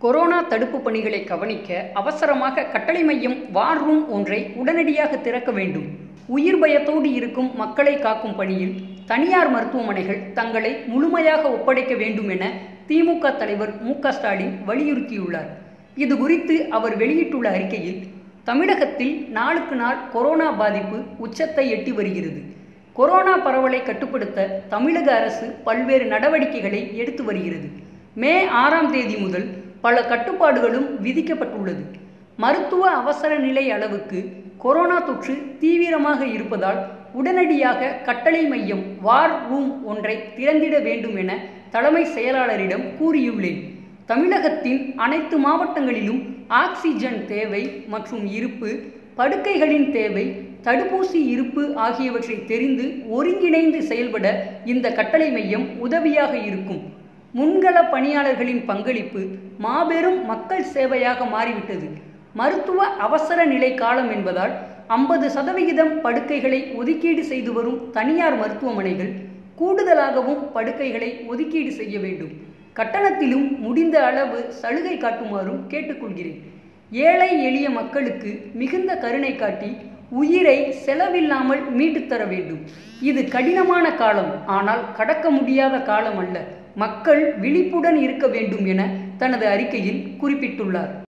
corona தடுப்பு பணிகளை கவனிக்க அவசரமாக கட்டளை மையம் வார் ரூம் ஒன்றை உடனடியாக திறக்க வேண்டும் உயிர் பயத்தோடு இருக்கும் மக்களை காக்கும் பணியில் தனியார் மருத்துவமனைகள் தங்களை முழுமையாக ஒப்படைக்க வேண்டும் என திமுக தலைவர் மு க ஸ்டாலின் வலியுறுத்தியுள்ளார் இது குறித்து அவர் வெளியிட்டுள்ள அறிக்கையில் தமிழகத்தில் நாளுக்கு நாள் கொரோனா பாதிப்பு உச்சத்தை எட்டி வருகிறது கொரோனா பரவலை கட்டுப்படுத்த தமிழக அரசு பல்வேறு நடவடிக்கைகளை எடுத்து வருகிறது மே ஆறாம் தேதி முதல் பல கட்டுப்பாடுகளும் விதிக்கப்பட்டுள்ளது மருத்துவ அவசர நிலை அளவுக்கு கொரோனா தொற்று தீவிரமாக இருப்பதால் உடனடியாக கட்டளை மையம் வார் ரூம் ஒன்றை திறந்திட வேண்டும் என தலைமை செயலாளரிடம் கூறியுள்ளேன் தமிழகத்தின் அனைத்து மாவட்டங்களிலும் ஆக்சிஜன் தேவை மற்றும் இருப்பு படுக்கைகளின் தேவை தடுப்பூசி இருப்பு ஆகியவற்றை தெரிந்து ஒருங்கிணைந்து செயல்பட இந்த கட்டளை மையம் உதவியாக இருக்கும் முன்கள பணியாளர்களின் பங்களிப்பு மாபெரும் மக்கள் சேவையாக மாறிவிட்டது மருத்துவ அவசர நிலை காலம் என்பதால் ஐம்பது சதவிகிதம் படுக்கைகளை ஒதுக்கீடு செய்து வரும் தனியார் மருத்துவமனைகள் கூடுதலாகவும் படுக்கைகளை ஒதுக்கீடு செய்ய வேண்டும் கட்டணத்திலும் முடிந்த அளவு சலுகை காட்டுமாறும் கேட்டுக்கொள்கிறேன் ஏழை எளிய மக்களுக்கு மிகுந்த கருணை காட்டி உயிரை செலவில்லாமல் மீட்டுத் தர வேண்டும் இது கடினமான காலம் ஆனால் கடக்க முடியாத காலம் அல்ல மக்கள் விழிப்புடன் இருக்க வேண்டும் என தனது அறிக்கையில் குறிப்பிட்டுள்ளார்